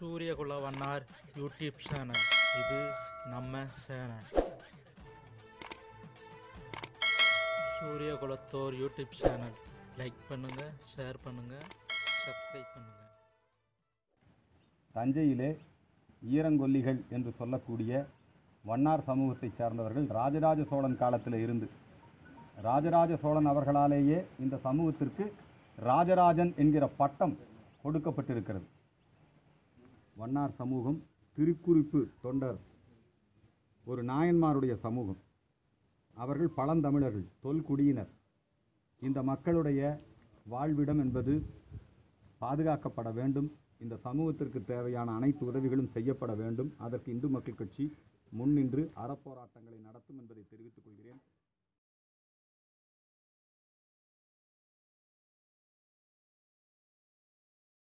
சூரியகுல வண்ணார் YouTube channel இது நம்ம channel Suriyakulathor YouTube channel like பண்ணுங்க ஷேர் பண்ணுங்க சப்ஸ்கிரைப் பண்ணுங்க தஞ்சையிலே ஈரங்கொல்லிகள் என்று சொல்லக்கூடிய வண்ணார் சமூகத்தைச் சார்ந்தவர்கள் ராஜராஜ சோழன் காலத்தில் இருந்து ராஜராஜ சோழன் அவர்களாலேயே இந்த சமூகத்திற்கு ராஜராஜன் என்கிற பட்டம் கொடுக்கப்பட்டிருக்கிறது வண்ணார் சமூகம் திருக்குறிப்பு தொண்டர் ஒரு நாயன்மாருடைய சமூகம் அவர்கள் பழந்தமிழர்கள் தொல்குடியினர் இந்த மக்களுடைய வாழ்விடம் என்பது பாதுகாக்கப்பட வேண்டும் இந்த சமூகத்திற்கு தேவையான அனைத்து உதவிகளும் செய்யப்பட வேண்டும் அதற்கு இந்து மக்கள் கட்சி முன்னின்று அறப்போராட்டங்களை நடத்தும் என்பதை தெரிவித்துக் கொள்கிறேன்